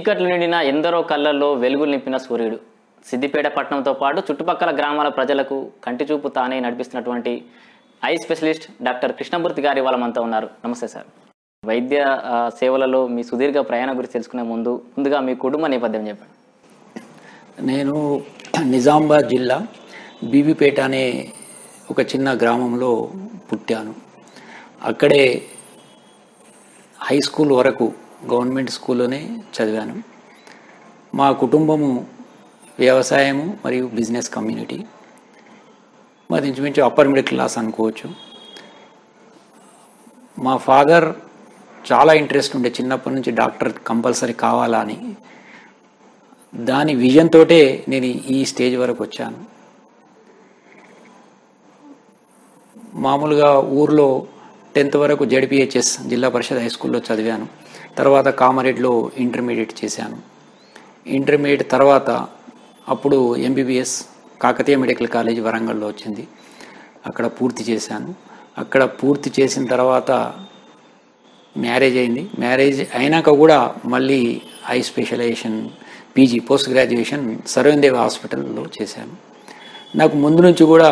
చీకట్లు నిండిన ఎందరో కళ్ళల్లో వెలుగులు నింపిన సూర్యుడు సిద్దిపేట పట్టణంతో పాటు చుట్టుపక్కల గ్రామాల ప్రజలకు కంటి చూపు తానే నడిపిస్తున్నటువంటి ఐ స్పెషలిస్ట్ డాక్టర్ కృష్ణమూర్తి గారి వాళ్ళ మనతో ఉన్నారు నమస్తే సార్ వైద్య ఆ, సేవలలో మీ సుదీర్ఘ ప్రయాణం గురించి తెలుసుకునే ముందు ముందుగా మీ కుటుంబ నేపథ్యం చెప్పండి నేను నిజామాబాద్ జిల్లా బీబీపేట అనే ఒక చిన్న గ్రామంలో పుట్టాను అక్కడే హై స్కూల్ వరకు గవర్నమెంట్ స్కూల్లోనే చదివాను మా కుటుంబము వ్యవసాయము మరియు బిజినెస్ కమ్యూనిటీ మాది ఇంచుమించు అప్పర్ మిడిల్ క్లాస్ అనుకోవచ్చు మా ఫాదర్ చాలా ఇంట్రెస్ట్ ఉండే చిన్నప్పటి నుంచి డాక్టర్ కంపల్సరీ కావాలా అని దాని విజన్ తోటే నేను ఈ స్టేజ్ వరకు వచ్చాను మామూలుగా ఊర్లో టెన్త్ వరకు జడ్పిహెచ్ఎస్ జిల్లా పరిషత్ హై స్కూల్లో చదివాను తర్వాత కామారెడ్డిలో ఇంటర్మీడియట్ చేశాను ఇంటర్మీడియట్ తర్వాత అప్పుడు ఎంబీబీఎస్ కాకతీయ మెడికల్ కాలేజ్ వరంగల్లో వచ్చింది అక్కడ పూర్తి చేశాను అక్కడ పూర్తి చేసిన తర్వాత మ్యారేజ్ అయింది మ్యారేజ్ అయినాక కూడా మళ్ళీ eye specialization PG post graduation సర్వేందేవ్ హాస్పిటల్లో చేశాను నాకు ముందు నుంచి కూడా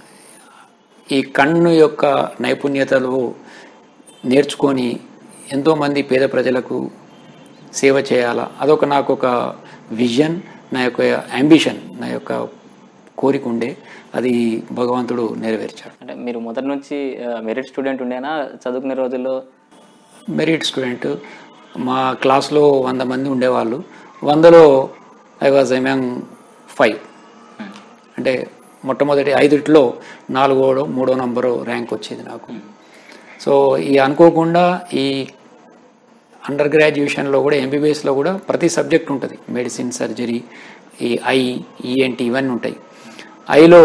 ఈ కన్ను యొక్క నైపుణ్యతలు నేర్చుకొని ఎంతోమంది పేద ప్రజలకు సేవ చేయాలా అదొక నాకు ఒక విజన్ నా యొక్క అంబిషన్ నా యొక్క కోరిక ఉండే అది భగవంతుడు నెరవేర్చాడు అంటే మీరు మొదటి నుంచి మెరిట్ స్టూడెంట్ ఉండేనా చదువుకునే రోజుల్లో మెరిట్ స్టూడెంట్ మా క్లాస్లో వంద మంది ఉండేవాళ్ళు వందలో ఐ వాజ్ ఎమంగ్ ఫైవ్ అంటే మొట్టమొదటి ఐదుట్లో నాలుగో మూడో నంబరు ర్యాంక్ వచ్చేది నాకు సో ఈ అనుకోకుండా ఈ అండర్ గ్రాడ్యుయేషన్లో కూడా ఎంబీబీఎస్లో కూడా ప్రతి సబ్జెక్ట్ ఉంటుంది మెడిసిన్ సర్జరీ ఈ ఐ ఈఎన్టీ ఇవన్నీ ఉంటాయి ఐలో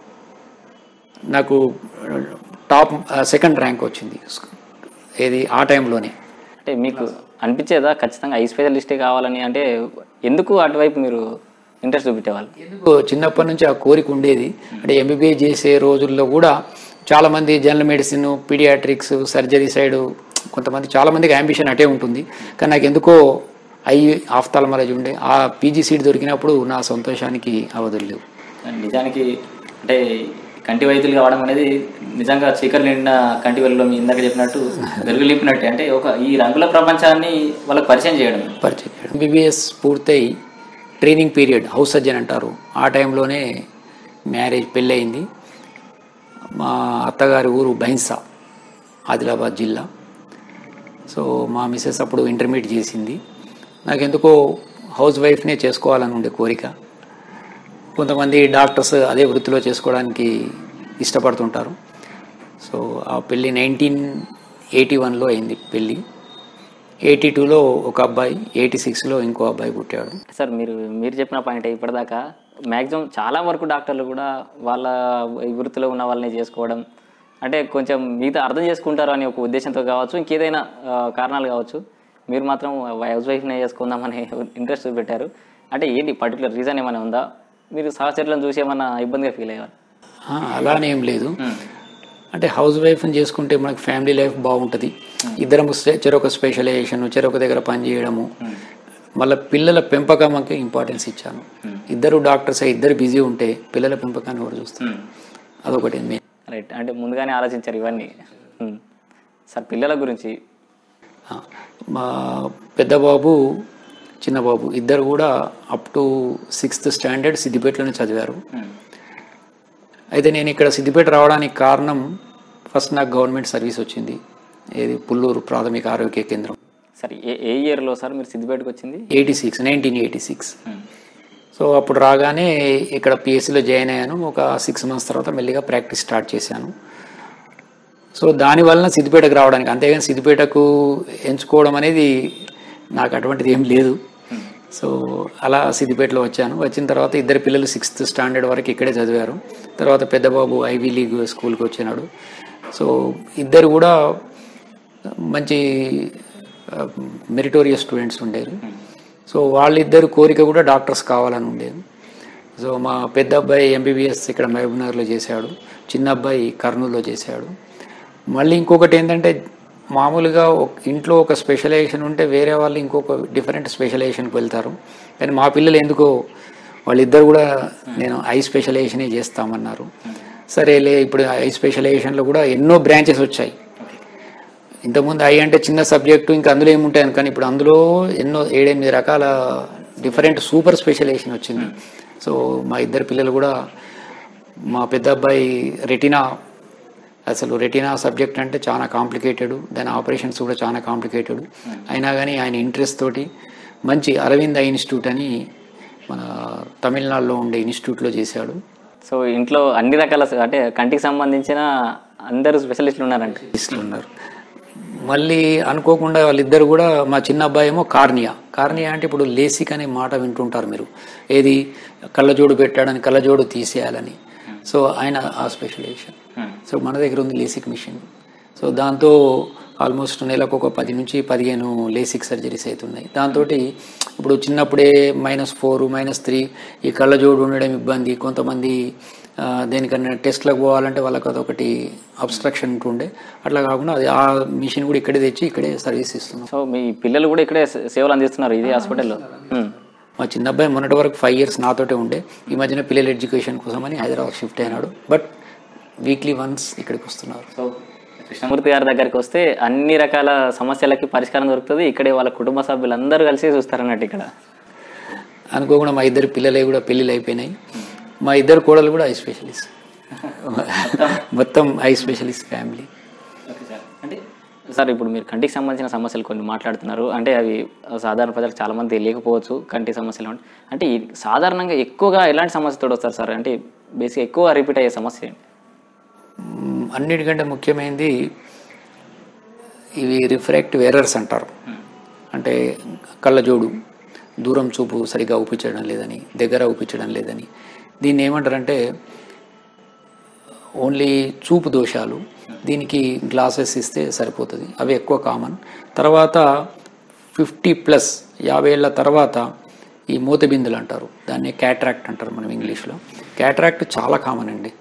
నాకు టాప్ సెకండ్ ర్యాంక్ వచ్చింది ఏది ఆ టైంలోనే అంటే మీకు అనిపించేదా ఖచ్చితంగా ఐ స్పెషలిస్టే కావాలని అంటే ఎందుకు అటువైపు మీరు ఇంట్రెస్ట్ చూపెట్టేవాళ్ళు ఎందుకు చిన్నప్పటి నుంచి ఆ కోరిక ఉండేది అంటే ఎంబీబీఏ చేసే రోజుల్లో కూడా చాలామంది general medicine pediatrics surgery side కొంతమంది చాలామందికి అంబిషన్ అటే ఉంటుంది కానీ నాకు ఎందుకో ఐ ఆఫ్తాల్మాలజీ ఉండే ఆ పీజీ సీట్ దొరికినప్పుడు నా సంతోషానికి అవధులు లేవు నిజానికి అంటే కంటి వైద్యులు కావడం అనేది నిజంగా చీకటి నిండిన కంటి వెలుగులో మీ ఇందాక చెప్పినట్టు వెలుగు నింపినట్టే అంటే ఒక ఈ రంగుల ప్రపంచాన్ని వాళ్ళకి పరిచయం చేయడం పరిచయం చేయడం ఎంబీబీఎస్ పూర్తయి ట్రైనింగ్ పీరియడ్ హౌస్ సర్జన్ అంటారు ఆ టైంలోనే మ్యారేజ్ పెళ్ళయింది మా అత్తగారి ఊరు బైన్సా ఆదిలాబాద్ జిల్లా సో మా మిస్సెస్ అప్పుడు ఇంటర్మీడియట్ చేసింది నాకెందుకో హౌస్ వైఫ్నే చేసుకోవాలని ఉండే కోరిక కొంతమంది డాక్టర్స్ అదే వృత్తిలో చేసుకోవడానికి ఇష్టపడుతుంటారు సో ఆ పెళ్ళి నైన్టీన్ ఎయిటీ వన్లో అయింది పెళ్ళి ఎయిటీ టూలో ఒక అబ్బాయి ఎయిటీ సిక్స్లో ఇంకో అబ్బాయి పుట్టాడు సార్ మీరు మీరు చెప్పిన పాయింట్ ఇప్పటిదాకా మ్యాక్సిమం చాలా వరకు డాక్టర్లు కూడా వాళ్ళ ఈ వృత్తిలో ఉన్న వాళ్ళని చేసుకోవడం అంటే కొంచెం మిగతా అర్థం చేసుకుంటారు అని ఒక ఉద్దేశంతో కావచ్చు ఇంకేదైనా ఆ, కారణాలు కావచ్చు మీరు మాత్రం హౌస్ వైఫ్నే చేసుకుందామని ఇంట్రెస్ట్ చూపెట్టారు అంటే ఏంటి పర్టికులర్ రీజన్ ఏమైనా ఉందా మీరు సహచరులను చూసి ఏమన్నా ఇబ్బందిగా ఫీల్ అయ్యారు ఆ, అలానేం లేదు అంటే హౌస్ వైఫ్ని చేసుకుంటే మనకు ఫ్యామిలీ లైఫ్ బాగుంటుంది ఇద్దరం స్పె- చెరొక స్పెషలైజేషన్ చెరొక దగ్గర పని చేయడము మళ్ళీ పిల్లల పెంపకంకి ఇంపార్టెన్స్ ఇచ్చాను ఇద్దరు డాక్టర్స్ ఇద్దరు బిజీ ఉంటే పిల్లల పెంపకాన్ని కూడా చూస్తాను అదొకటి మెయిన్ రైట్ అంటే ముందుగానే ఆలోచించారు ఇవన్నీ ఉమ్. సార్ పిల్లల గురించి ఆ, మా పెద్ద బాబు చిన్న బాబు ఇద్దరు కూడా అప్ టు సిక్స్త్ స్టాండర్డ్ సిద్దిపేటలోనే చదివారు అయితే నేను ఇక్కడ సిద్దిపేట రావడానికి కారణం ఫస్ట్ నాకు గవర్నమెంట్ సర్వీస్ వచ్చింది ఏది పుల్లూరు ప్రాథమిక ఆరోగ్య కేంద్రం సార్ ఏ ఏ ఇయర్లో సార్ మీరు సిద్దిపేటకు వచ్చింది eighty six nineteen eighty six so అప్పుడు రాగానే ఇక్కడ పిఎస్సిలో జాయిన్ అయ్యాను ఒక సిక్స్ మంత్స్ తర్వాత మెల్లిగా ప్రాక్టీస్ స్టార్ట్ చేశాను సో దాని వలన సిద్దిపేటకు రావడానికి అంతేగాని సిద్దిపేటకు ఎంచుకోవడం అనేది నాకు అటువంటిది ఏం లేదు సో అలా సిద్దిపేటలో వచ్చాను వచ్చిన తర్వాత ఇద్దరు పిల్లలు సిక్స్త్ స్టాండర్డ్ వరకు ఇక్కడే చదివారు తర్వాత పెద్ద బాబు ఐవీ లీగ్ స్కూల్కి వచ్చినాడు సో ఇద్దరు కూడా మంచి మెరిటోరియస్ స్టూడెంట్స్ ఉండేది సో వాళ్ళిద్దరు కోరిక కూడా డాక్టర్స్ కావాలని ఉండేది సో మా పెద్ద అబ్బాయి ఎంబీబీఎస్ ఇక్కడ మహబూబ్నగర్లో చేశాడు చిన్న అబ్బాయి కర్నూలులో చేశాడు మళ్ళీ ఇంకొకటి ఏంటంటే మామూలుగా ఒక ఇంట్లో ఒక స్పెషలైజేషన్ ఉంటే వేరే వాళ్ళు ఇంకొక డిఫరెంట్ స్పెషలైజేషన్కి వెళ్తారు కానీ మా పిల్లలు ఎందుకో వాళ్ళిద్దరు కూడా నేను ఐ స్పెషలైజేషనే చేస్తామన్నారు సరేలే ఇప్పుడు ఐ స్పెషలైజేషన్లో కూడా ఎన్నో బ్రాంచెస్ వచ్చాయి ఇంతకుముందు ఐ అంటే చిన్న సబ్జెక్టు ఇంకా అందులో ఏముంటాయని కానీ ఇప్పుడు అందులో ఎన్నో ఏడెనిమిది రకాల డిఫరెంట్ సూపర్ స్పెషలైజేషన్ వచ్చింది సో మా ఇద్దరు పిల్లలు కూడా మా పెద్ద అబ్బాయి రెటినా అసలు రెటినా సబ్జెక్ట్ అంటే చాలా కాంప్లికేటెడ్ దాని ఆపరేషన్స్ కూడా చాలా కాంప్లికేటెడ్ అయినా కానీ ఆయన ఇంట్రెస్ట్ తోటి మంచి అరవింద్ ఐ ఇన్స్టిట్యూట్ అని మన తమిళనాడులో ఉండే ఇన్స్టిట్యూట్లో చేశాడు సో ఇంట్లో అన్ని రకాల స- అంటే కంటికి సంబంధించిన అందరూ స్పెషలిస్టులు ఉన్నారంట స్పెషలిస్టులు ఉన్నారు మళ్ళీ అనుకోకుండా వాళ్ళిద్దరు కూడా మా చిన్న అబ్బాయి ఏమో కార్నియా కార్నియా అంటే ఇప్పుడు లేసిక్ అనే మాట వింటుంటారు మీరు ఏది కళ్ళజోడు పెట్టాడని కళ్ళజోడు తీసేయాలని సో ఆయన ఆ స్పెషలైజేషన్ సో మన దగ్గర ఉంది లేసిక్ మిషన్ సో దాంతో ఆల్మోస్ట్ నెలకు ఒక పది నుంచి పదిహేను లేసిక్ సర్జరీస్ అవుతున్నాయి దాంతో ఇప్పుడు చిన్నప్పుడే మైనస్ ఫోర్ మైనస్ త్రీ ఈ కళ్ళజోడు ఉండడం ఇబ్బంది కొంతమంది ఆ, దేనికన్నా టెస్ట్లకు పోవాలంటే వాళ్ళకి అదొకటి అబ్స్ట్రక్షన్ ఉంటుండే అట్లా కాకుండా అది ఆ మిషన్ కూడా ఇక్కడే తెచ్చి ఇక్కడే సర్వీస్ ఇస్తున్నాం సో మీ పిల్లలు కూడా ఇక్కడే సే- సేవలు అందిస్తున్నారు ఇదే హాస్పిటల్లో ఉమ్. మా చిన్న అబ్బాయి మొన్నటి వరకు ఫైవ్ ఇయర్స్ నాతోటే ఉండే ఈ మధ్యన పిల్లల ఎడ్యుకేషన్ కోసమని హైదరాబాద్ షిఫ్ట్ అయినాడు బట్ వీక్లీ వన్స్ ఇక్కడికి వస్తున్నారు సో కృష్ణమూర్తి గారి దగ్గరికి వస్తే అన్ని రకాల సమస్యలకి పరిష్కారం దొరుకుతుంది ఇక్కడే వాళ్ళ కుటుంబ సభ్యులందరూ కలిసి చూస్తారన్నట్టు ఇక్కడ అనుకోకుండా మా ఇద్దరు పిల్లలే కూడా పెళ్ళిళ్ళు అయిపోయినాయి మా ఇద్దరు కోడలు కూడా ఐ స్పెషలిస్ట్ మొత్తం ఐ స్పెషలిస్ట్ ఫ్యామిలీ అంటే సార్ ఇప్పుడు మీరు కంటికి సంబంధించిన సమస్యలు కొన్ని మాట్లాడుతున్నారు అంటే అవి సాధారణ ప్రజలకు చాలా మంది తెలియకపోవచ్చు కంటి సమస్యలు అంటే. అంటే ఈ సాధారణంగా ఎక్కువగా ఎలాంటి సమస్యతో వస్తారు సార్ అంటే బేసిక్ ఎక్కువ రిపీట్ అయ్యే సమస్య ఏంటి మ్, అన్నిటికంటే ముఖ్యమైనది ఇవి రిఫ్రాక్టివ్ ఎర్రర్స్ అంటారు అంటే కళ్ళజోడు దూరం చూపు సరిగా ఊపించడం లేదని దగ్గర ఊపించడం లేదని దీన్ని ఏమంటారంటే ఓన్లీ చూపు దోషాలు దీనికి గ్లాసెస్ ఇస్తే సరిపోతుంది అవి ఎక్కువ కామన్ తర్వాత ఫిఫ్టీ ప్లస్ యాభై ఏళ్ళ తర్వాత ఈ మూతబిందులు అంటారు దాన్ని క్యాట్రాక్ట్ అంటారు మనం ఇంగ్లీష్లో క్యాట్రాక్ట్ చాలా కామన్ అండి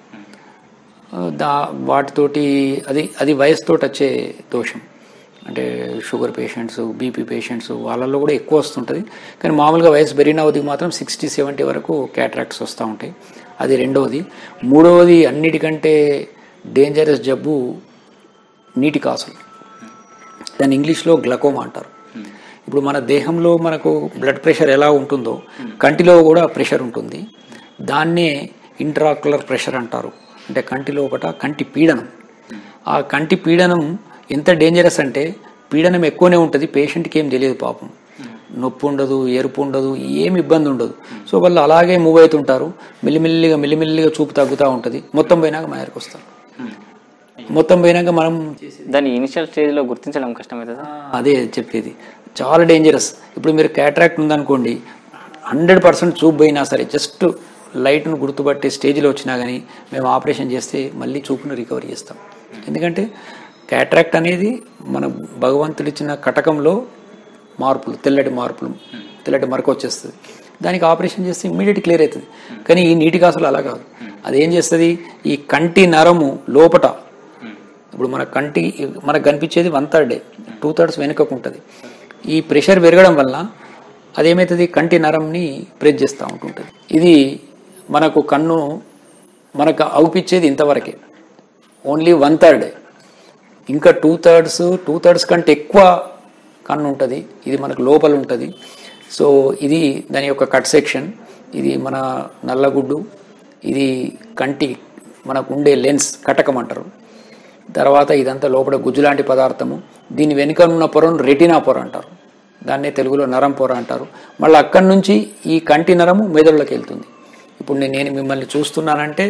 దా వాటితోటి అది అది వయసుతోటి వచ్చే దోషం అంటే షుగర్ పేషెంట్స్ బీపీ పేషెంట్స్ వాళ్ళల్లో కూడా ఎక్కువ వస్తుంటుంది కానీ మామూలుగా వయసు పెరిగిన అవధికి మాత్రం సిక్స్టీ సెవెంటీ వరకు క్యాట్రాక్ట్స్ వస్తూ ఉంటాయి అది రెండవది మూడవది అన్నిటికంటే డేంజరస్ జబ్బు నీటి కాసులు దాన్ని ఇంగ్లీష్లో గ్లకోమా అంటారు ఇప్పుడు మన దేహంలో మనకు బ్లడ్ ప్రెషర్ ఎలా ఉంటుందో కంటిలో కూడా ప్రెషర్ ఉంటుంది దాన్నే ఇంట్రాక్యులర్ ప్రెషర్ అంటారు అంటే కంటి లోపట కంటి పీడనం ఆ కంటి పీడనం ఎంత డేంజరస్ అంటే పీడనం ఎక్కువనే ఉంటుంది పేషెంట్కి ఏం తెలియదు పాపం నొప్పి ఉండదు ఎరుపు ఉండదు ఏం ఇబ్బంది ఉండదు సో వాళ్ళు అలాగే మూవ్ అవుతుంటారు మెల్లిమెల్లిగా మెల్లిమెల్లిగా చూపు తగ్గుతూ ఉంటుంది మొత్తం పోయినాక మా దగ్గరకు వస్తారు మొత్తం పోయినాక మనం దాన్ని ఇనిషియల్ స్టేజ్లో గుర్తించడం కష్టమవుతుందా అదే చెప్పేది చాలా డేంజరస్ ఇప్పుడు మీరు క్యాట్రాక్ట్ ఉందనుకోండి హండ్రెడ్ పర్సెంట్ చూపు పోయినా సరే జస్ట్ లైట్ను గుర్తుపట్టే స్టేజ్లో వచ్చినా కానీ మేము ఆపరేషన్ చేస్తే మళ్ళీ చూపును రికవరీ చేస్తాం ఎందుకంటే క్యాట్రాక్ట్ అనేది మన భగవంతుడు ఇచ్చిన కటకంలో మార్పులు తెల్లటి మార్పులు తెల్లటి మరక వచ్చేస్తుంది దానికి ఆపరేషన్ చేస్తే ఇమ్మీడియట్ క్లియర్ అవుతుంది కానీ ఈ నీటి కాసులు అలా కాదు అదేం చేస్తుంది ఈ కంటి నరము లోపట ఇప్పుడు మన కంటి మనకు కనిపించేది వన్ థర్డ్ టూ థర్డ్స్ వెనుకకు ఉంటుంది ఈ ప్రెషర్ పెరగడం వల్ల అదేమవుతుంది కంటి నరంని ప్రెస్ చేస్తూ ఉంటుంటుంది ఇది మనకు కన్ను మనకు అవుపిచ్చేది ఇంతవరకే ఓన్లీ వన్ థర్డ్ ఇంకా టూ థర్డ్స్ టూ థర్డ్స్ కంటే ఎక్కువ కన్ను ఉంటుంది ఇది మనకు లోపల ఉంటుంది సో ఇది దాని యొక్క కట్ సెక్షన్ ఇది మన నల్లగుడ్డు ఇది కంటి మనకు ఉండే లెన్స్ కటకం అంటారు తర్వాత ఇదంతా లోపల గుజ్జు లాంటి పదార్థము దీని వెనుక ఉన్న పొరను రెటినా పొర అంటారు దాన్నే తెలుగులో నరం పొర అంటారు మళ్ళీ అక్కడి నుంచి ఈ కంటి నరము మెదడులోకి వెళ్తుంది ఇప్పుడు నేను నేను మిమ్మల్ని చూస్తున్నానంటే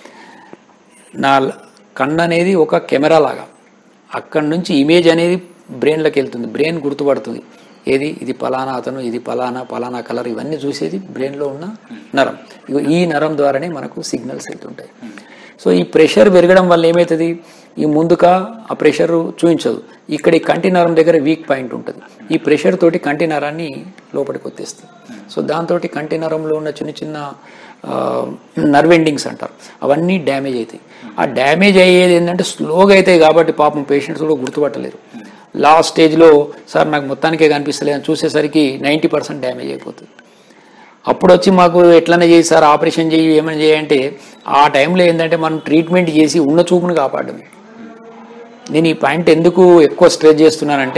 నా ల- కన్ను అనేది ఒక కెమెరా లాగా అక్కడి నుంచి ఇమేజ్ అనేది బ్రెయిన్లోకి వెళ్తుంది బ్రెయిన్ గుర్తుపడుతుంది ఏది ఇది పలానా అతను ఇది పలానా పలానా కలర్ ఇవన్నీ చూసేది బ్రెయిన్లో ఉన్న నరం ఇగో ఈ నరం ద్వారానే మనకు సిగ్నల్స్ వెళ్తుంటాయి సో ఈ ప్రెషర్ పెరగడం వల్ల ఏమవుతుంది ఈ ముందుక ఆ ప్రెషర్ చూపించదు ఇక్కడ ఈ కంటి నరం దగ్గర వీక్ పాయింట్ ఉంటుంది ఈ ప్రెషర్ తోటి కంటి నరాన్ని లోపలికి వచ్చేస్తుంది సో దాంతో కంటి నరంలో ఉన్న చిన్న చిన్న నర్వ్ ఎండింగ్స్ అంటారు అవన్నీ డ్యామేజ్ అవుతాయి ఆ డ్యామేజ్ అయ్యేది ఏంటంటే స్లోగా అవుతాయి కాబట్టి పాపం పేషెంట్స్ కూడా గుర్తుపట్టలేరు లాస్ట్ స్టేజ్లో సార్ నాకు మొత్తానికే కనిపిస్తలేదు అని చూసేసరికి నైంటీ పర్సెంట్ డ్యామేజ్ అయిపోతుంది అప్పుడు వచ్చి మాకు ఎట్లనే చేయి సార్ ఆపరేషన్ చేయి ఏమైనా చేయంటే ఆ టైంలో ఏంటంటే మనం ట్రీట్మెంట్ చేసి ఉన్న చూపును కాపాడమే నేను ఈ పాయింట్ ఎందుకు ఎక్కువ స్ట్రెస్ చేస్తున్నానంటే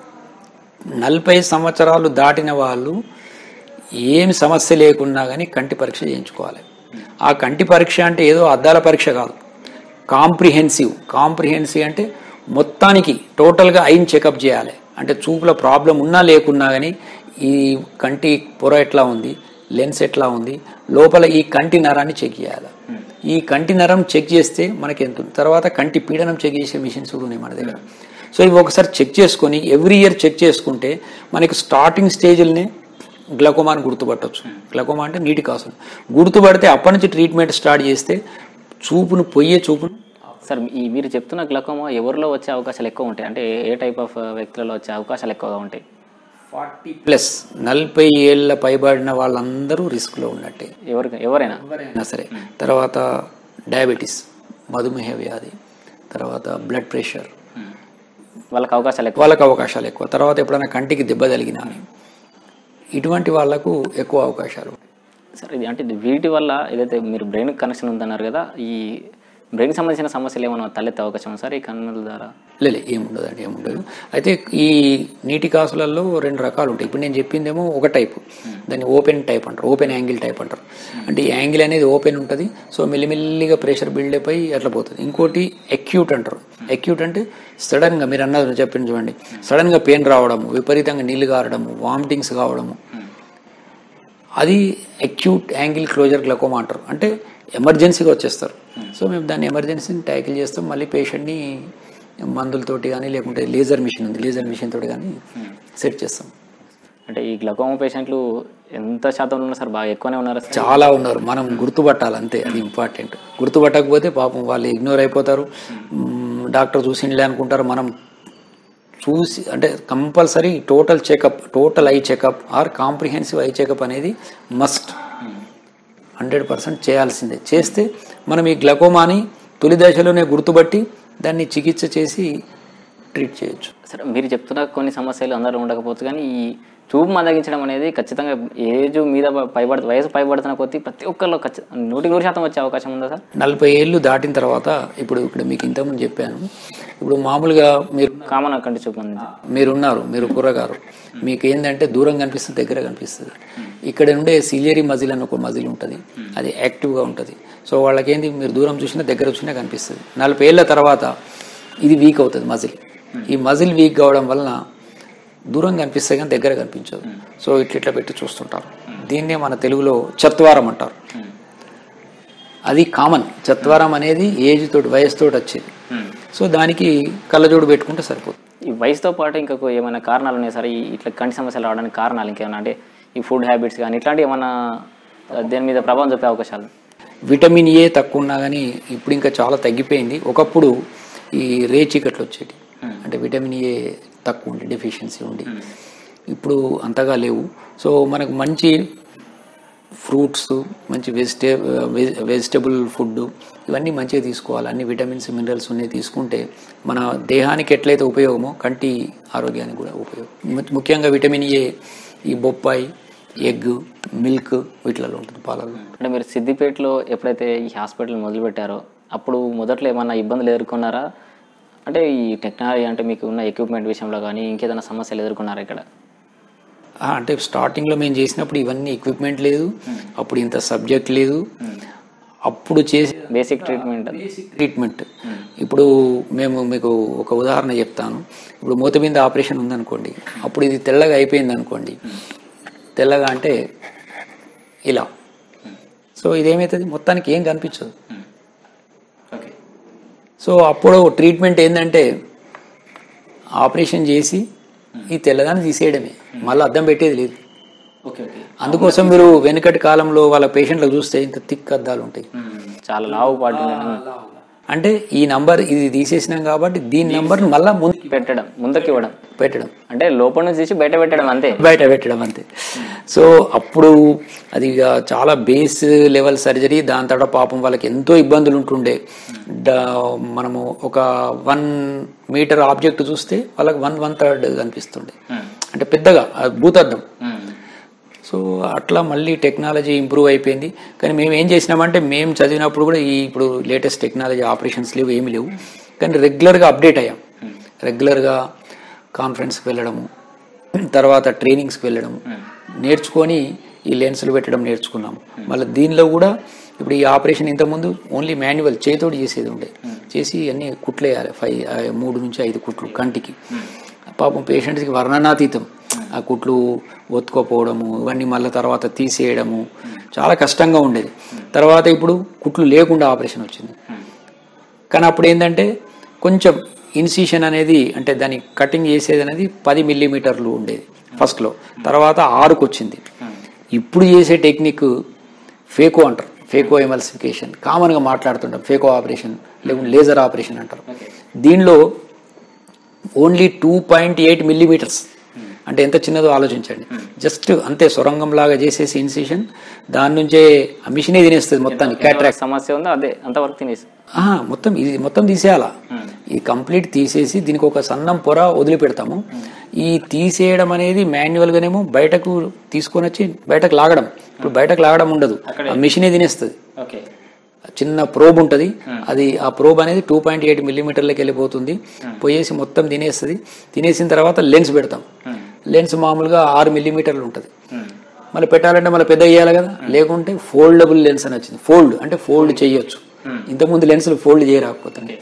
నలభై సంవత్సరాలు దాటిన వాళ్ళు ఏమి సమస్య లేకున్నా కానీ కంటి పరీక్ష చేయించుకోవాలి ఆ కంటి పరీక్ష అంటే ఏదో అద్దాల పరీక్ష కాదు కాంప్రిహెన్సివ్ కాంప్రిహెన్సివ్ అంటే మొత్తానికి టోటల్గా ఐన్ చెకప్ చేయాలి అంటే చూపుల ప్రాబ్లం ఉన్నా లేకున్నా కానీ ఈ కంటి పొర ఎట్లా ఉంది లెన్స్ ఎట్లా ఉంది లోపల ఈ కంటి నరాన్ని చెక్ చేయాలి ఈ కంటి నరం చెక్ చేస్తే మనకి ఎంత ఉంది తర్వాత కంటి పీడనం చెక్ చేసే మిషన్స్ కూడా ఉన్నాయి మన దగ్గర సో ఇవి ఒకసారి చెక్ చేసుకొని ఎవ్రీ ఇయర్ చెక్ చేసుకుంటే మనకి స్టార్టింగ్ స్టేజ్లనే గ్లకోమాని గుర్తుపట్టవచ్చు గ్లకోమా అంటే నీటి కాసులు గుర్తుపడితే అప్పటి నుంచి ట్రీట్మెంట్ స్టార్ట్ చేస్తే చూపును పొయ్యే చూపును సార్ ఈ మీరు చెప్తున్న గ్లకోమా ఎవరిలో వచ్చే అవకాశాలు ఎక్కువ ఉంటాయి అంటే ఏ టైప్ ఆఫ్ వ్యక్తులలో వచ్చే అవకాశాలు ఎక్కువగా ఉంటాయి ఫార్టీ ప్లస్ నలభై ఏళ్ళ పైబడిన వాళ్ళందరూ రిస్క్లో ఉన్నట్టే ఎవరికి ఎవరైనా ఎవరైనా సరే తర్వాత డయాబెటీస్ మధుమేహ వ్యాధి తర్వాత బ్లడ్ ప్రెషర్ వాళ్ళకి అవకాశాలు ఎక్కువ వాళ్ళకి అవకాశాలు ఎక్కువ తర్వాత ఎప్పుడైనా కంటికి దెబ్బ తగిలినా అని. ఇటువంటి వాళ్ళకు ఎక్కువ అవకాశాలు సార్ ఇది అంటే ఇది వీటి వల్ల ఏదైతే మీరు బ్రెయిన్ కనెక్షన్ ఉందన్నారు కదా ఈ బ్రెయిన్కి సంబంధించిన సమస్యలు ఏమైనా తలెత్తే అవకాశం ఉందా సార్ ఈ కన్నుల ద్వారా లేదు ఏముండదు అండి ఏముండదు అయితే ఈ నీటి కాసులలో రెండు రకాలు ఉంటాయి ఇప్పుడు నేను చెప్పిందేమో ఒక టైపు దాన్ని ఓపెన్ టైప్ అంటారు ఓపెన్ యాంగిల్ టైప్ అంటారు అంటే ఈ యాంగిల్ అనేది ఓపెన్ ఉంటుంది సో మెల్లిమెల్లిగా ప్రెషర్ బిల్డప్ అయ్యి అట్లా పోతుంది ఇంకోటి అక్యూట్ అంటారు అక్యూట్ అంటే సడన్గా మీరు అన్నది చెప్పింది చూడండి సడన్గా పెయిన్ రావడము విపరీతంగా నీళ్లు గారడము వామిటింగ్స్ కావడము అది అక్యూట్ యాంగిల్ క్లోజర్ గ్లకోమా అంటారు అంటే ఎమర్జెన్సీగా వచ్చేస్తారు సో మేము దాన్ని ఎమర్జెన్సీని ట్యాకిల్ చేస్తాం మళ్ళీ పేషెంట్ని మందులతోటి కానీ లేకుంటే లేజర్ మిషన్ ఉంది లేజర్ మిషన్ తోటి కానీ సెట్ చేస్తాం అంటే ఈ గ్లకోమా పేషెంట్లు ఎంత శాతంలో ఉన్నారు సార్ బాగా ఎక్కువనే ఉన్నారు సార్ చాలా ఉన్నారు మనం గుర్తుపట్టాలి అంతే అది ఇంపార్టెంట్ గుర్తుపట్టకపోతే పాపం వాళ్ళు ఇగ్నోర్ అయిపోతారు మ్మ్, డాక్టర్ చూసిండలే అనుకుంటారు మనం చూసి అంటే compulsory total checkup total eye checkup or comprehensive eye checkup అనేది మస్ట్ హండ్రెడ్ పర్సెంట్ చేయాల్సిందే చేస్తే మనం ఈ గ్లకోమాని తొలి దశలోనే గుర్తుపట్టి దాన్ని చికిత్స చేసి ట్రీట్ చేయొచ్చు సరే మీరు చెప్తున్న కొన్ని సమస్యలు అందరూ ఉండకపోవచ్చు కానీ ఈ చూపు మందగించడం అనేది ఖచ్చితంగా ఏజ్ మీద పైబడుతు వయసు పైబడుతున్న కొద్దీ ప్రతి ఒక్కరిలో ఖచ్చి- నూటికి నూరు శాతం వచ్చే అవకాశం ఉందా సార్ నలభై ఏళ్ళు దాటిన తర్వాత ఇప్పుడు ఇక్కడ మీకు ఇంతకుముందు చెప్పాను ఇప్పుడు మామూలుగా మీరు కామన్ కంటి చూపు మంది మీరున్నారు మీరు కుర్రగారు మీకు ఏంటంటే దూరం కనిపిస్తుంది దగ్గర కనిపిస్తుంది ఇక్కడ ఉండే సిలియరీ మజిల్ అని ఒక మజిల్ ఉంటుంది అది యాక్టివ్గా ఉంటుంది సో వాళ్ళకి ఏంది మీరు దూరం చూసినా దగ్గర చూసినా కనిపిస్తుంది నలభై ఏళ్ళ తర్వాత ఇది వీక్ అవుతుంది మజిల్ ఈ మజిల్ వీక్ కావడం వలన దూరం కనిపిస్తే కానీ దగ్గర కనిపించదు సో ఇట్లా ఇట్లా పెట్టి చూస్తుంటారు దీన్నే మన తెలుగులో చత్వారం అంటారు అది కామన్ చత్వారం అనేది ఏజ్ తోటి వయసుతోటి వచ్చేది సో దానికి కళ్ళజోడు పెట్టుకుంటే సరిపోతుంది ఈ వయసుతో పాటు ఇంకా ఏమైనా కారణాలు ఉన్నాయి సార్ ఈ ఇట్లా కంటి సమస్యలు రావడానికి కారణాలు ఇంకేమైనా అంటే ఈ ఫుడ్ హ్యాబిట్స్ కానీ ఇట్లాంటివి ఏమైనా ఆ, దేని మీద ప్రభావం చూపే అవకాశాలు విటమిన్ ఏ తక్కువ ఉన్నా కానీ ఇప్పుడు ఇంకా చాలా తగ్గిపోయింది ఒకప్పుడు ఈ రే చీకట్లు వచ్చేటి అంటే విటమిన్ ఏ తక్కువ ఉండి డెఫిషియన్సీ ఉండి ఇప్పుడు అంతగా లేవు సో మనకు మంచి ఫ్రూట్స్ మంచి వెజిటే వెజిటబుల్ ఫుడ్ ఇవన్నీ మంచిగా తీసుకోవాలి అన్ని విటమిన్స్ మినరల్స్ ఉన్నాయి తీసుకుంటే మన దేహానికి ఎట్లయితే ఉపయోగమో కంటి ఆరోగ్యానికి కూడా ఉపయోగం ము- ముఖ్యంగా విటమిన్ ఏ ఈ బొప్పాయి ఎగ్ మిల్క్ వీటిలలో ఉంటుంది పాలల్లో అంటే మీరు సిద్దిపేటలో ఎప్పుడైతే ఈ హాస్పిటల్ మొదలుపెట్టారో అప్పుడు మొదట్లో ఏమన్నా ఇబ్బందులు ఎదుర్కొన్నారా అంటే ఈ టెక్నాలజీ అంటే మీకు ఉన్న ఎక్విప్మెంట్ విషయంలో కానీ ఇంకేదైనా సమస్యలు ఎదుర్కొన్నారా ఇక్కడ ఆ, అంటే స్టార్టింగ్లో మేము చేసినప్పుడు ఇవన్నీ ఎక్విప్మెంట్ లేదు అప్పుడు ఇంత సబ్జెక్ట్ లేదు అప్పుడు చేసే బేసిక్ ట్రీట్మెంట్ ట్రీట్మెంట్ ఇప్పుడు మేము మీకు ఒక ఉదాహరణ చెప్తాను ఇప్పుడు మూత మీద ఆపరేషన్ ఉందనుకోండి అప్పుడు ఇది తెల్లగా అయిపోయింది అనుకోండి తెల్లగా అంటే ఇలా సో ఇదేమవుతుంది మొత్తానికి ఏం కనిపించదు సో అప్పుడు ట్రీట్మెంట్ ఏంటంటే ఆపరేషన్ చేసి ఈ తెల్లదాన్ని తీసేయడమే మళ్ళీ అద్దం పెట్టేది లేదు ఓకే ఓకే అందుకోసం మీరు వెనుకటి కాలంలో వాళ్ళ పేషెంట్లకు చూస్తే ఇంత థిక్ అద్దాలు ఉంటాయి చాలా లావు పాటు అంటే ఈ నంబర్ ఇది తీసేసినాం కాబట్టి దీని నంబర్ మళ్ళా ముందు పెట్టడం ముందుకు ఇవ్వడం పెట్టడం అంటే లోపల నుంచి తీసి బయట పెట్టడం అంతే బయట పెట్టడం అంతే సో అప్పుడు అది ఇక చాలా బేస్ లెవెల్ సర్జరీ దాని తర్వాత పాపం వాళ్ళకి ఎంతో ఇబ్బందులు ఉంటుండే డా- మనము ఒక వన్ మీటర్ ఆబ్జెక్ట్ చూస్తే వాళ్ళకి వన్ వన్ థర్డ్ కనిపిస్తుండే అంటే పెద్దగా అది భూతద్దం సో అట్లా మళ్ళీ టెక్నాలజీ ఇంప్రూవ్ అయిపోయింది కానీ మేము ఏం చేసినామంటే మేము చదివినప్పుడు కూడా ఈ ఇప్పుడు లేటెస్ట్ టెక్నాలజీ ఆపరేషన్స్ లేవు ఏమి లేవు కానీ రెగ్యులర్గా అప్డేట్ అయ్యాం రెగ్యులర్గా కాన్ఫరెన్స్కి వెళ్ళడము తర్వాత ట్రైనింగ్స్కి వెళ్ళడము నేర్చుకొని ఈ లెన్సులు పెట్టడం నేర్చుకున్నాము మళ్ళీ దీనిలో కూడా ఇప్పుడు ఈ ఆపరేషన్ ఇంతకుముందు ఓన్లీ మాన్యువల్ చేతోటి చేసేది ఉండే చేసి అన్ని కుట్లేయాలి ఫైవ్ మూడు నుంచి ఐదు కుట్లు కంటికి పాపం పేషెంట్స్కి వర్ణనాతీతం ఆ కుట్లు ఒత్తుకోపోవడము ఇవన్నీ మళ్ళీ తర్వాత తీసేయడము చాలా కష్టంగా ఉండేది తర్వాత ఇప్పుడు కుట్లు లేకుండా ఆపరేషన్ వచ్చింది కానీ అప్పుడు ఏంటంటే కొంచెం ఇన్సిషన్ అనేది అంటే దాన్ని కటింగ్ చేసేది అనేది పది మిల్లీమీటర్లు ఉండేది ఫస్ట్లో తర్వాత ఆరుకు వచ్చింది ఇప్పుడు చేసే టెక్నిక్ ఫేకో అంటారు ఫేకో ఎమల్సిఫికేషన్ కామన్గా మాట్లాడుతుంటాం ఫేకో ఆపరేషన్ లేకుంటే లేజర్ ఆపరేషన్ అంటారు దీనిలో only two point eight millimetres అంటే ఎంత చిన్నదో ఆలోచించండి జస్ట్ అంతే సొరంగం లాగా చేసేసి ఇన్సిషన్ దాని నుంచే ఆ మిషనే తినేస్తుంది మొత్తాన్ని క్యాట్రాక్ట్ సమస్య ఉందో అదే అంతవరకు తినేసి ఆహా, మొత్తం ఇది మొత్తం తీసేయాలా ఇది కంప్లీట్ తీసేసి దీనికి ఒక సన్నం పొర వదిలిపెడతాము ఈ తీసేయడం అనేది మాన్యువల్ గానేమో బయటకు తీసుకొని వచ్చి బయటకు లాగడం ఇప్పుడు బయటకు లాగడం ఉండదు ఆ మిషనే తినేస్తుంది ఓకే చిన్న ప్రోబ్ ఉంటుంది అది ఆ ప్రోబ్ అనేది టూ పాయింట్ ఎయిట్ మిల్లీమీటర్లకి వెళ్ళిపోతుంది పోయేసి మొత్తం తినేస్తుంది తినేసిన తర్వాత లెన్స్ పెడతాం లెన్స్ మామూలుగా ఆరు మిల్లీమీటర్లు ఉంటుంది మళ్ళీ పెట్టాలంటే మళ్ళీ పెద్ద చేయాలి కదా లేకుంటే ఫోల్డబుల్ లెన్స్ అని వచ్చింది ఫోల్డ్ అంటే ఫోల్డ్ చేయొచ్చు ఇంతకుముందు లెన్స్లు ఫోల్డ్ చేయరాకపోతుంది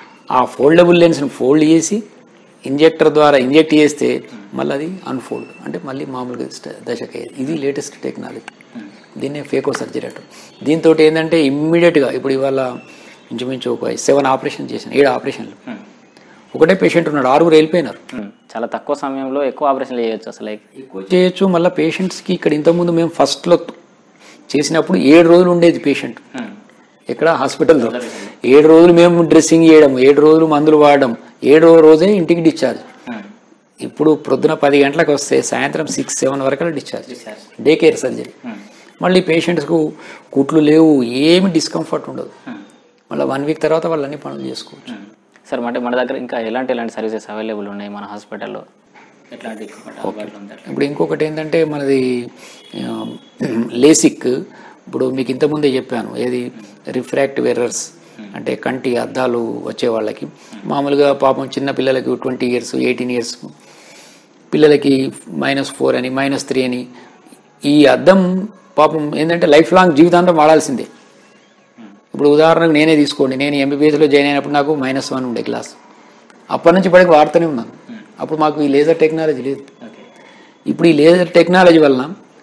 ఆ ఫోల్డబుల్ లెన్స్ని ఫోల్డ్ చేసి ఇంజెక్టర్ ద్వారా ఇంజెక్ట్ చేస్తే మళ్ళీ అది అన్ఫోల్డ్ అంటే మళ్ళీ మామూలుగా స్ట- దశకయ్యేది ఇది లేటెస్ట్ టెక్నాలజీ దీన్నే ఫేకో సర్జరీ అంటారు దీంతో ఏంటంటే ఇమ్మీడియట్గా ఇప్పుడు ఇవాళ ఇంచుమించు ఒక సెవెన్ ఆపరేషన్ చేశాను ఏడు ఆపరేషన్లు ఒకటే పేషెంట్ ఉన్నాడు ఆరుగురు వెళ్ళిపోయినారు ఉమ్. చాలా తక్కువ సమయంలో ఎక్కువ ఆపరేషన్లు చేయొచ్చు అసలు like. ఎక్కువ చేయొచ్చు మళ్ళీ పేషెంట్స్కి ఇక్కడ ఇంతకుముందు మేము ఫస్ట్లో చేసినప్పుడు ఏడు రోజులు ఉండేది పేషెంట్ ఉమ్. ఎక్కడ హాస్పిటల్లో ఏడు రోజులు మేము డ్రెస్సింగ్ చేయడం ఏడు రోజులు మందులు వాడడం ఏడో రోజే ఇంటికి డిశ్చార్జ్ ఉమ్. ఇప్పుడు ప్రొద్దున పది గంటలకు వస్తే సాయంత్రం సిక్స్ సెవెన్ వరకు discharge Discharge. Day care surgery um. మళ్ళీ పేషెంట్స్కు కుట్లు లేవు ఏమి డిస్కంఫర్ట్ ఉండదు ఉమ్. మళ్ళీ వన్ వీక్ తర్వాత వాళ్ళు అన్ని పనులు చేసుకోవచ్చు ఉమ్. సార్ అంటే మన దగ్గర ఇంకా ఎలాంటి ఎలాంటి సర్వీసెస్ అవైలబుల్ ఉన్నాయి మన హాస్పిటల్లో ఎట్లాంటి equipment అందుబాటులో ఉంది? ఇప్పుడు ఇంకొకటి ఏంటంటే మనది ఆ, లేసిక్ ఇప్పుడు మీకు ఇంతకుముందే చెప్పాను ఏది రిఫ్రాక్టివ్ ఎర్రర్స్ అంటే కంటి అద్దాలు వచ్చే వాళ్ళకి మామూలుగా పాపం చిన్న పిల్లలకి ట్వంటీ ఇయర్స్ ఎయిటీన్ ఇయర్స్ పిల్లలకి మైనస్ ఫోర్ అని మైనస్ త్రీ అని ఈ అద్దం పాపం ఏంటంటే లైఫ్ లాంగ్ జీవితాంతం వాడాల్సిందే ఇప్పుడు ఉదాహరణకు నేనే తీసుకోండి నేను ఎంబీబీఎస్లో జాయిన్ అయినప్పుడు నాకు మైనస్ వన్ ఉండే క్లాస్ అప్పటి నుంచి ఇప్పటికి వాడుతూనే ఉన్నాను అప్పుడు మాకు ఈ లేజర్ టెక్నాలజీ లేదు ఓకే ఇప్పుడు ఈ లేజర్ టెక్నాలజీ వలన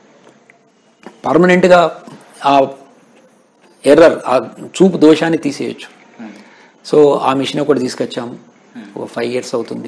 పర్మనెంట్గా ఆ ఎర్రర్ ఆ చూపు దోషాన్ని తీసేయచ్చు సో ఆ మిషన్ ఒకటి తీసుకొచ్చాము ఒక ఫైవ్ ఇయర్స్ అవుతుంది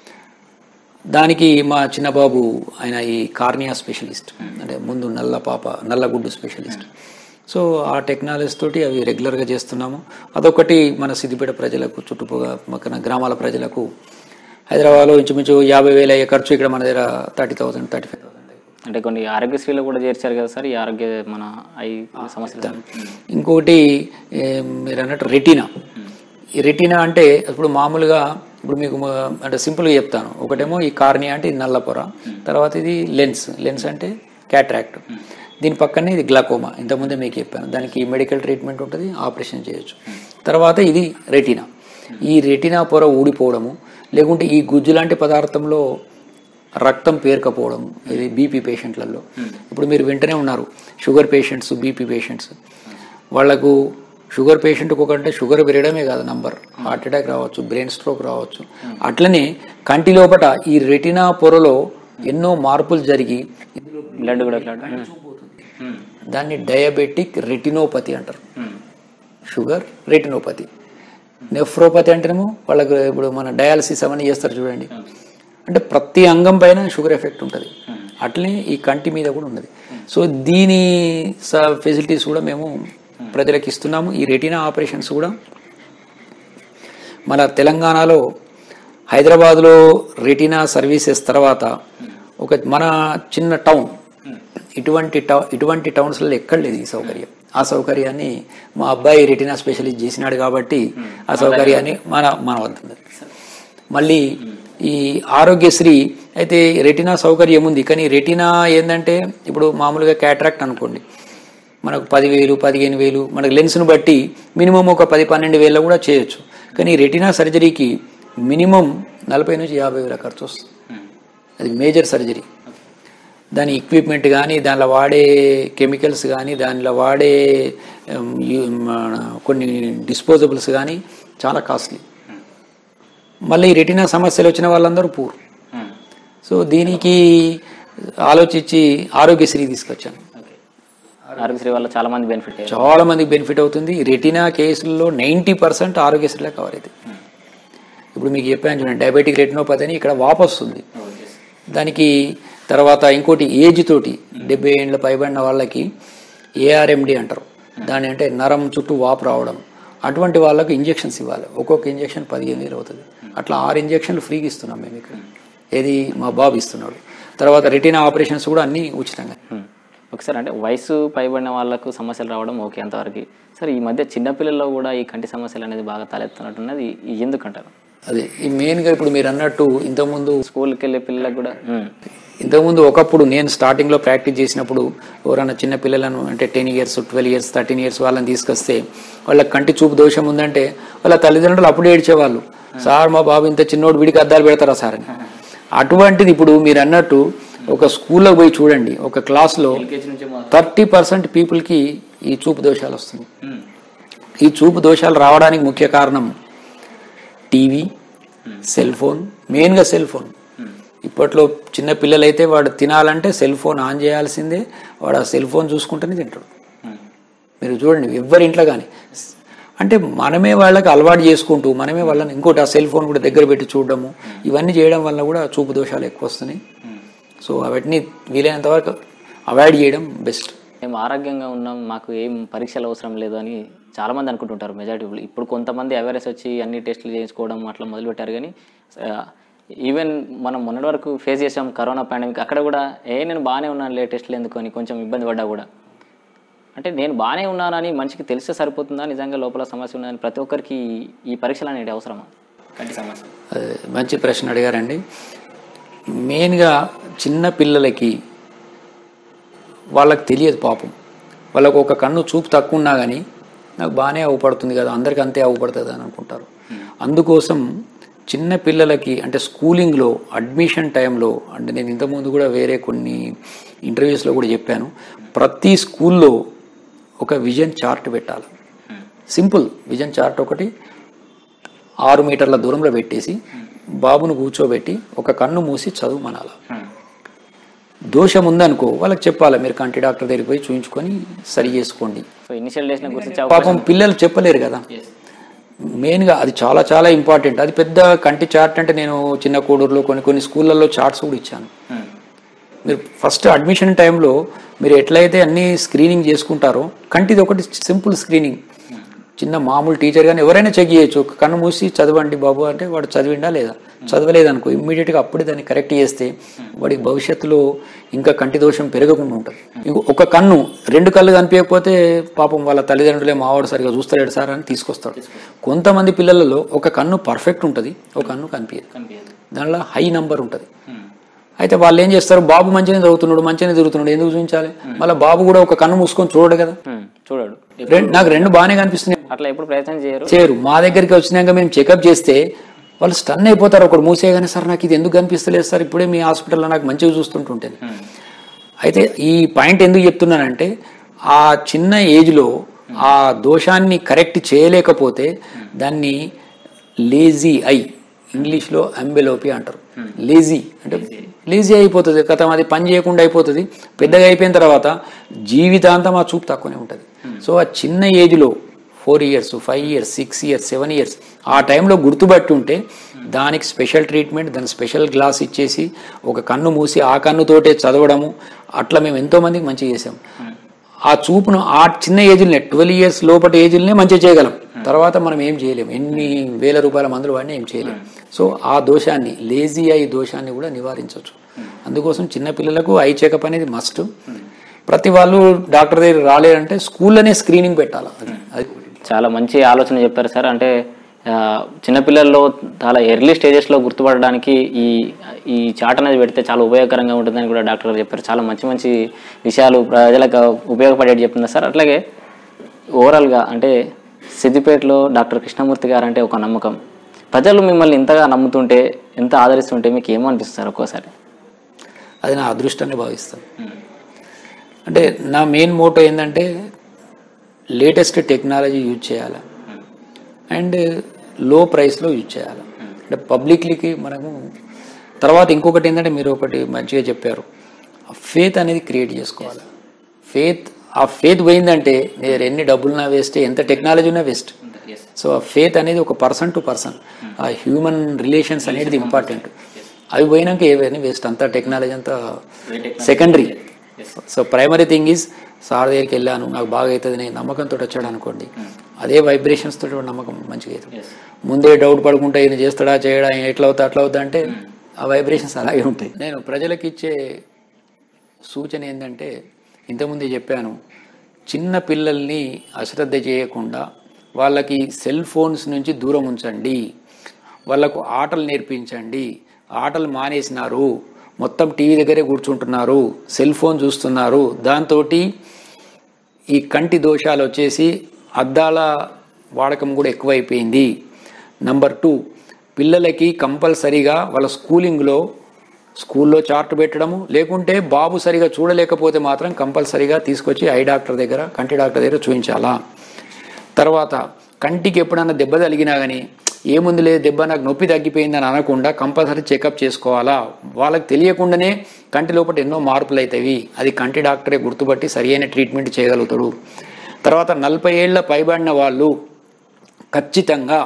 దానికి మా చిన్న బాబు ఆయన ఈ కార్నియా స్పెషలిస్ట్ అంటే ముందు నల్ల పాప నల్లగుడ్డు స్పెషలిస్ట్ సో ఆ టెక్నాలజీ తోటి అవి రెగ్యులర్గా చేస్తున్నాము అదొకటి మన సిద్దిపేట ప్రజలకు చుట్టుపక్కల పక్కన గ్రామాల ప్రజలకు హైదరాబాద్లో ఇంచుమించు యాభై వేల అయ్యే ఖర్చు ఇక్కడ మన దగ్గర thirty thousand thirty five thousand అంటే కొన్ని ఆరోగ్యశ్రీలో కూడా చేర్చారు కదా సార్ ఈ ఆరోగ్య మన ఐ సమస్యలు ఇంకొకటి ఏ, మీరు అన్నట్టు రెటీనా ఈ రెటీనా అంటే ఇప్పుడు మామూలుగా ఇప్పుడు మీకు మ- అంటే సింపుల్గా చెప్తాను ఒకటేమో ఈ కార్నియా అంటే ఇది నల్ల పొర తర్వాత ఇది లెన్స్ లెన్స్ అంటే క్యాట్రాక్ట్ దీని పక్కనే ఇది గ్లాకోమా ఇంతకుముందే మీకు చెప్పాను దానికి మెడికల్ ట్రీట్మెంట్ ఉంటుంది ఆపరేషన్ చేయొచ్చు తర్వాత ఇది రెటీనా ఈ రెటీనా పొర ఊడిపోవడము లేకుంటే ఈ గుజ్జు లాంటి పదార్థంలో రక్తం పేరుకపోవడం ఇది బీపీ పేషెంట్లలో ఇప్పుడు మీరు వెంటనే ఉన్నారు షుగర్ పేషెంట్స్ బీపీ పేషెంట్స్ వాళ్లకు షుగర్ పేషెంట్కి ఒకటే షుగర్ పెరగడమే కాదు నంబర్ హార్ట్ అటాక్ రావచ్చు బ్రెయిన్ స్ట్రోక్ రావచ్చు అట్లనే కంటి లోపట ఈ రెటినా పొరలో ఎన్నో మార్పులు జరిగి బ్లడ్ కూడా క్లాట్ దాన్ని డయాబెటిక్ రెటినోపతి అంటారు షుగర్ రెటినోపతి నెఫ్రోపతి అంటేనేమో వాళ్ళకు ఇప్పుడు మన డయాలసిస్ అవన్నీ చేస్తారు చూడండి అంటే ప్రతి అంగం పైన షుగర్ ఎఫెక్ట్ ఉంటుంది అట్లనే ఈ కంటి మీద కూడా ఉన్నది సో దీని ఫెసిలిటీస్ కూడా మేము ప్రజలకు ఇస్తున్నాము ఈ రెటీనా ఆపరేషన్స్ కూడా మన తెలంగాణలో హైదరాబాద్లో రెటీనా సర్వీసెస్ తర్వాత ఒక మన చిన్న టౌన్ ఇటువంటి టౌ ఇటువంటి టౌన్స్లో ఎక్కడ లేదు ఈ సౌకర్యం ఆ సౌకర్యాన్ని మా అబ్బాయి రెటీనా స్పెషలిస్ట్ చేసినాడు కాబట్టి ఆ సౌకర్యాన్ని మన మన వద్ద ఉంది. మళ్ళీ ఈ ఆరోగ్యశ్రీ అయితే రెటీనా సౌకర్యం ఉంది కానీ రెటీనా ఏంటంటే ఇప్పుడు మామూలుగా క్యాట్రాక్ట్ అనుకోండి మనకు పదివేలు పదిహేను వేలు మనకు లెన్స్ను బట్టి మినిమం ఒక పది పన్నెండు వేలలో కూడా చేయొచ్చు కానీ రెటీనా సర్జరీకి మినిమం నలభై నుంచి యాభై వేల ఖర్చు వస్తుంది అది మేజర్ సర్జరీ దాని ఎక్విప్మెంట్ కానీ దానిలో వాడే కెమికల్స్ కానీ దానిలో వాడే ఉమ్, యు- మన కొన్ని డిస్పోజబుల్స్ కానీ చాలా కాస్ట్లీ మళ్ళీ రెటీనా సమస్యలు వచ్చిన వాళ్ళందరూ పూర్ సో దీనికి ఆలోచించి ఆరోగ్యశ్రీ తీసుకొచ్చాను ఆరోగ్యశ్రీ వల్ల చాలా మంది బెనిఫిట్ అయ్యారు చాలా మందికి బెనిఫిట్ అవుతుంది రెటీనా కేసుల్లో నైంటీ పర్సెంట్ ఆరోగ్యశ్రీలో కవర్ అవుతుంది ఇప్పుడు మీకు చెప్పాను చూడండి డయాబెటిక్ రెటినోపతి అని ఇక్కడ వాపొస్తుంది దానికి తర్వాత ఇంకోటి ఏజ్ తోటి డెబ్బై ఏళ్ళ పైబడిన వాళ్ళకి ఏఆర్ఎండి అంటారు దాని అంటే నరం చుట్టూ వాపు రావడం అటువంటి వాళ్ళకు ఇంజెక్షన్స్ ఇవ్వాలి ఒక్కొక్క ఇంజెక్షన్ పదిహేను వేలు అవుతుంది అట్లా ఆరు ఇంజెక్షన్లు ఫ్రీగా ఇస్తున్నాం మేము ఇక్కడ ఏది మా బాబు ఇస్తున్నాడు తర్వాత రెటీనా ఆపరేషన్స్ కూడా అన్నీ ఉచితంగా హ్మ్. ఒకసారి అంటే వయసు పైబడిన వాళ్ళకు సమస్యలు రావడం ఓకే అంతవరకు సరే ఈ మధ్య చిన్నపిల్లల్లో కూడా ఈ కంటి సమస్యలు అనేది బాగా తలెత్తున్నట్టున్నది ఇది ఎందుకంటారు అదే ఈ మెయిన్గా ఇప్పుడు మీరు అన్నట్టు ఇంతకుముందు స్కూల్కి వెళ్ళే పిల్లలకు కూడా హ్మ్. ఇంతకుముందు ఒకప్పుడు నేను స్టార్టింగ్లో ప్రాక్టీస్ చేసినప్పుడు ఎవరైనా చిన్న పిల్లలను అంటే ten years twelve years thirteen years వాళ్ళని తీసుకొస్తే వాళ్ళ కంటి చూపు దోషం ఉందంటే వాళ్ళ తల్లిదండ్రులు అప్పుడు ఏడ్చేవాళ్ళు సార్ మా బాబు ఇంత చిన్నోడు వీడికి అద్దాలు పెడతారా సార్ అని అటువంటిది ఇప్పుడు మీరు అన్నట్టు ఒక స్కూల్లో పోయి చూడండి ఒక క్లాస్లో థర్టీ పర్సెంట్ పీపుల్కి ఈ చూపు దోషాలు వస్తుంది ఈ చూపు దోషాలు రావడానికి ముఖ్య కారణం టీవీ సెల్ ఫోన్ మెయిన్గా సెల్ ఫోన్ ఇప్పట్లో చిన్న పిల్లలైతే వాడు తినాలంటే సెల్ ఫోన్ ఆన్ చేయాల్సిందే వాడు ఆ సెల్ ఫోన్ చూసుకుంటేనే తింటాడు మీరు చూడండి ఎవరి ఇంట్లో కానీ అంటే మనమే వాళ్ళకి అలవాటు చేసుకుంటూ మనమే వాళ్ళని ఇంకోటి ఆ సెల్ ఫోన్ కూడా దగ్గర పెట్టి చూడడము ఇవన్నీ చేయడం వల్ల కూడా చూపు దోషాలు ఎక్కువ వస్తున్నాయి సో అవన్నీ వీలైనంత వరకు అవాయిడ్ చేయడం బెస్ట్ మేము ఆరోగ్యంగా ఉన్నాం మాకు ఏం పరీక్షలు అవసరం లేదు అని చాలా మంది అనుకుంటుంటారు మెజారిటీ people. ఇప్పుడు కొంతమంది అవేర్నెస్ వచ్చి అన్ని టెస్టులు చేయించుకోవడం అట్లా మొదలుపెట్టారు కానీ ఈవెన్ మనం మొన్నటి వరకు ఫేస్ చేసాం కరోనా పాండమిక్ అక్కడ కూడా ఏ నేను బాగానే ఉన్నాను లే టెస్టులు ఎందుకు అని కొంచెం ఇబ్బంది పడ్డా కూడా అంటే నేను బాగానే ఉన్నానని మనిషికి తెలిస్తే సరిపోతుందా నిజంగా లోపల సమస్య ఉన్నదని ప్రతి ఒక్కరికి ఈ- ఈ పరీక్షలు అనేది అవసరమా కంటి సమస్య అదే, మంచి ప్రశ్న అడిగారండి మెయిన్గా చిన్న పిల్లలకి వాళ్ళకి తెలియదు పాపం వాళ్ళకు ఒక కన్ను చూపు తక్కువ ఉన్నా కానీ నాకు బాగానే అవ్వపడుతుంది కదా అందరికీ అంతే అవ్వపడుతుంది అని అనుకుంటారు అందుకోసం చిన్న పిల్లలకి అంటే స్కూలింగ్లో అడ్మిషన్ టైంలో అంటే నేను ఇంతకుముందు కూడా వేరే కొన్ని ఇంటర్వ్యూస్లో కూడా చెప్పాను ప్రతి స్కూల్లో ఒక విజన్ చార్ట్ పెట్టాలి సింపుల్ విజన్ చార్ట్ ఒకటి ఆరు మీటర్ల దూరంలో పెట్టేసి బాబును కూర్చోబెట్టి ఒక కన్ను మూసి చదువుమనాల దోషం ఉందనుకో వాళ్ళకి చెప్పాలి మీరు కంటి డాక్టర్ దగ్గరికి పోయి చూయించుకొని సరి చేసుకోండి సో ఇనిషియల్ డేస్ గురించి పాపం పిల్లలు చెప్పలేరు కదా మెయిన్గా అది చాలా చాలా ఇంపార్టెంట్ అది పెద్ద కంటి చార్ట్ అంటే నేను చిన్న కోడూరులో కొన్ని కొన్ని స్కూళ్ళల్లో చార్ట్స్ కూడా ఇచ్చాను మీరు ఫస్ట్ అడ్మిషన్ టైంలో మీరు ఎట్లయితే అన్ని స్క్రీనింగ్ చేసుకుంటారో కంటిది ఒకటి సింపుల్ స్క్రీనింగ్ చిన్న మామూలు టీచర్ కానీ ఎవరైనా చెక్ చేయొచ్చు ఒక కన్ను మూసి చదవండి బాబు అంటే వాడు చదివిండా లేదా చదవలేదు అనుకో ఇమ్మీడియట్గా అప్పుడే దాన్ని కరెక్ట్ చేస్తే వాడికి భవిష్యత్తులో ఇంకా కంటి దోషం పెరగకుండా ఉంటుంది ఇంకో ఒక కన్ను రెండు కళ్ళు కనిపించకపోతే పాపం వాళ్ళ తల్లిదండ్రులే మావాడు సరిగా చూస్తాడు సార్ అని తీసుకొస్తాడు కొంతమంది పిల్లలలో ఒక కన్ను పర్ఫెక్ట్ ఉంటుంది ఒక కన్ను కనిపించదు దానిలో హై నంబర్ ఉంటుంది అయితే వాళ్ళు ఏం చేస్తారు బాబు మంచిగానే చదువుతున్నాడు మంచిగానే తిరుగుతున్నాడు ఎందుకు చూపించాలి మళ్ళీ బాబు కూడా ఒక కన్ను మూసుకొని చూడడు కదా హ్మ్. చూడడు రెండు నాకు రెండు బాగానే కనిపిస్తున్నాయి అట్లా ఎప్పుడు ప్రయత్నం చేయరు చేయరు మా దగ్గరికి వచ్చినాక మేము చెకప్ చేస్తే వాళ్ళు స్టన్ అయిపోతారు ఒకడు మూసేయగానే సార్ నాకు ఇది ఎందుకు కనిపిస్తలేదు సార్ ఇప్పుడే మీ హాస్పిటల్లో నాకు మంచిగా చూస్తుంటుంటేది అయితే ఈ పాయింట్ ఎందుకు చెప్తున్నానంటే ఆ చిన్న ఏజ్లో ఆ దోషాన్ని కరెక్ట్ చేయలేకపోతే దాన్ని లేజీ ఐ ఇంగ్లీష్లో అంబెలోపి అంటారు లేజీ అంటే లేజీ అయిపోతుంది గతం అది పని చేయకుండా అయిపోతుంది పెద్దగా అయిపోయిన తర్వాత జీవితాంతం ఆ చూపు తక్కువనే ఉంటుంది సో ఆ చిన్న ఏజ్లో four years five years six years seven years ఆ టైంలో గుర్తుపట్టి ఉంటే దానికి స్పెషల్ ట్రీట్మెంట్ దానికి స్పెషల్ గ్లాస్ ఇచ్చేసి ఒక కన్ను మూసి ఆ కన్నుతోటే చదవడము అట్లా మేము ఎంతో మందికి మంచిగా చేసాం ఆ చూపును ఆ చిన్న ఏజ్లనే ట్వెల్వ్ ఇయర్స్ లోపటి ఏజ్లనే మంచిగా చేయగలం తర్వాత మనం ఏం చేయలేం ఎన్ని వేల రూపాయల మందులు వాడినా ఏం చేయలేం సో ఆ దోషాన్ని లేజీ ఐ దోషాన్ని కూడా నివారించవచ్చు అందుకోసం చిన్నపిల్లలకు ఐ చెకప్ అనేది మస్ట్ ప్రతి వాళ్ళు డాక్టర్ దగ్గర రాలేరంటే స్కూల్లోనే స్క్రీనింగ్ పెట్టాలి అది అది చాలా మంచి ఆలోచన చెప్పారు సార్ అంటే ఆ, చిన్నపిల్లల్లో చాలా ఎర్లీ స్టేజెస్లో గుర్తుపడడానికి ఈ ఈ చాట్ అనేది పెడితే చాలా ఉపయోగకరంగా ఉంటుందని కూడా డాక్టర్ గారు చెప్పారు చాలా మంచి మంచి విషయాలు ప్రజలకు ఉపయోగపడేటి చెప్తున్నారు సార్ అట్లాగే ఓవరాల్గా అంటే సిద్దిపేటలో డాక్టర్ కృష్ణమూర్తి గారు అంటే ఒక నమ్మకం ప్రజలు మిమ్మల్ని ఇంతగా నమ్ముతుంటే ఎంత ఆదరిస్తుంటే మీకు ఏమనిపిస్తారు ఒక్కోసారి అది నా అదృష్టాన్ని భావిస్తాను అంటే నా మెయిన్ మోటో ఏంటంటే లేటెస్ట్ టెక్నాలజీ యూజ్ చేయాలి అండ్ లో ప్రైస్లో యూజ్ చేయాలి అంటే పబ్లిక్లీకి మనము తర్వాత ఇంకొకటి ఏంటంటే మీరు ఒకటి మంచిగా చెప్పారు ఫేత్ అనేది క్రియేట్ చేసుకోవాలి ఫేత్ ఆ ఫేత్ పోయిందంటే నేను ఎన్ని డబ్బులున్నా వేస్ట్ ఎంత టెక్నాలజీ ఉన్నా వేస్ట్ సో ఆ ఫేత్ అనేది ఒక పర్సన్ టు పర్సన్ ఆ హ్యూమన్ రిలేషన్స్ అనేది ఇంపార్టెంట్ అవి పోయినాక ఏవైనా వేస్ట్ అంతా టెక్నాలజీ అంతా secondary so primary thing is sir దగ్గరికి వెళ్ళాను నాకు బాగా అవుతుంది నేను నమ్మకంతో వచ్చాడు అనుకోండి అదే వైబ్రేషన్స్ తోటి వాడి నమ్మకం మంచిగా అవుతుంది ముందే డౌట్ పడుకుంటే ఈయన చేస్తాడా చేయడా ఈయన ఎట్లా అవుతా అట్లా అవుతా అంటే ఆ వైబ్రేషన్స్ అలాగే ఉంటాయి నేను ప్రజలకు ఇచ్చే సూచన ఏంటంటే ఇంతకుముందే చెప్పాను చిన్న పిల్లల్ని అశ్రద్ధ చేయకుండా వాళ్ళకి సెల్ ఫోన్స్ నుంచి దూరం ఉంచండి వాళ్ళకు ఆటలు నేర్పించండి ఆటలు మానేసినారు మొత్తం టీవీ దగ్గరే కూర్చుంటున్నారు సెల్ ఫోన్ చూస్తున్నారు దాంతో ఈ కంటి దోషాలు వచ్చేసి అద్దాల వాడకం కూడా ఎక్కువైపోయింది నంబర్ టూ పిల్లలకి కంపల్సరీగా వాళ్ళ స్కూలింగ్లో స్కూల్లో చార్ట్ పెట్టడము లేకుంటే బాబు సరిగా చూడలేకపోతే మాత్రం కంపల్సరీగా తీసుకొచ్చి ఐ డాక్టర్ దగ్గర కంటి డాక్టర్ దగ్గర చూపించాలా తర్వాత కంటికి ఎప్పుడన్నా దెబ్బ తగిలినా కానీ ఏముంది లేదు దెబ్బ నాకు నొప్పి తగ్గిపోయిందని అనకుండా కంపల్సరీ చెకప్ చేసుకోవాలా వాళ్ళకి తెలియకుండానే కంటి లోపల ఎన్నో మార్పులు అవుతాయి అది కంటి డాక్టరే గుర్తుపట్టి సరియైన ట్రీట్మెంట్ చేయగలుగుతాడు తర్వాత నలభై ఏళ్ల పైబడిన వాళ్ళు ఖచ్చితంగా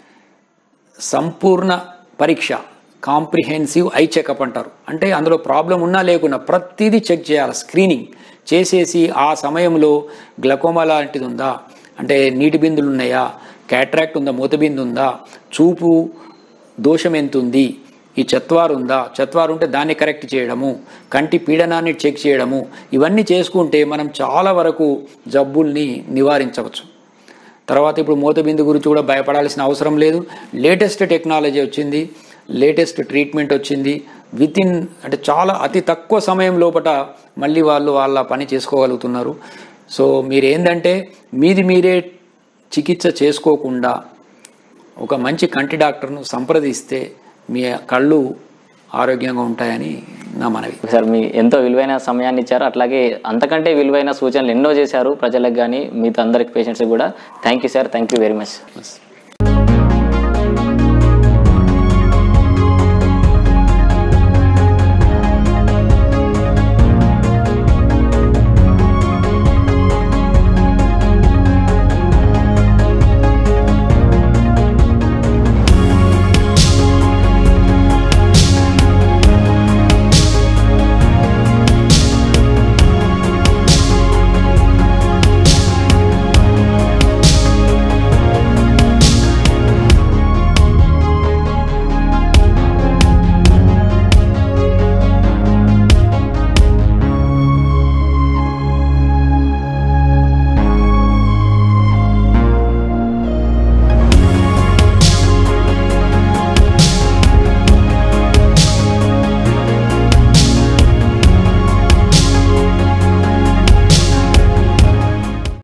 సంపూర్ణ పరీక్ష కాంప్రిహెన్సివ్ ఐ చెకప్ అంటారు అంటే అందులో ప్రాబ్లం ఉన్నా లేకున్నా ప్రతిదీ చెక్ చేయాలి స్క్రీనింగ్ చేసేసి ఆ సమయంలో గ్లకోమా లాంటిది ఉందా అంటే నీటి బిందులు ఉన్నాయా క్యాట్రాక్ట్ ఉందా మూతబిందు ఉందా చూపు దోషం ఎంత ఉంది ఈ చత్వారు ఉందా చత్వారు ఉంటే దాన్ని కరెక్ట్ చేయడము కంటి పీడనాన్ని చెక్ చేయడము ఇవన్నీ చేసుకుంటే మనం చాలా వరకు జబ్బుల్ని నివారించవచ్చు తర్వాత ఇప్పుడు మూతబిందు గురించి కూడా భయపడాల్సిన అవసరం లేదు లేటెస్ట్ టెక్నాలజీ వచ్చింది లేటెస్ట్ ట్రీట్మెంట్ వచ్చింది విత్ ఇన్ అంటే చాలా అతి తక్కువ సమయం లోపట మళ్ళీ వాళ్ళు వాళ్ళ పని చేసుకోగలుగుతున్నారు సో మీరు ఏంటంటే మీది మీరే చికిత్స చేసుకోకుండా ఒక మంచి కంటి డాక్టర్ను సంప్రదిస్తే మీ కళ్ళు ఆరోగ్యంగా ఉంటాయని నా మనవి సార్ మీ ఎంతో విలువైన సమయాన్ని ఇచ్చారు అట్లాగే అంతకంటే విలువైన సూచనలు ఎన్నో చేశారు ప్రజలకు కానీ మీతో అందరికి పేషెంట్స్కి కూడా thank you sir thank you very much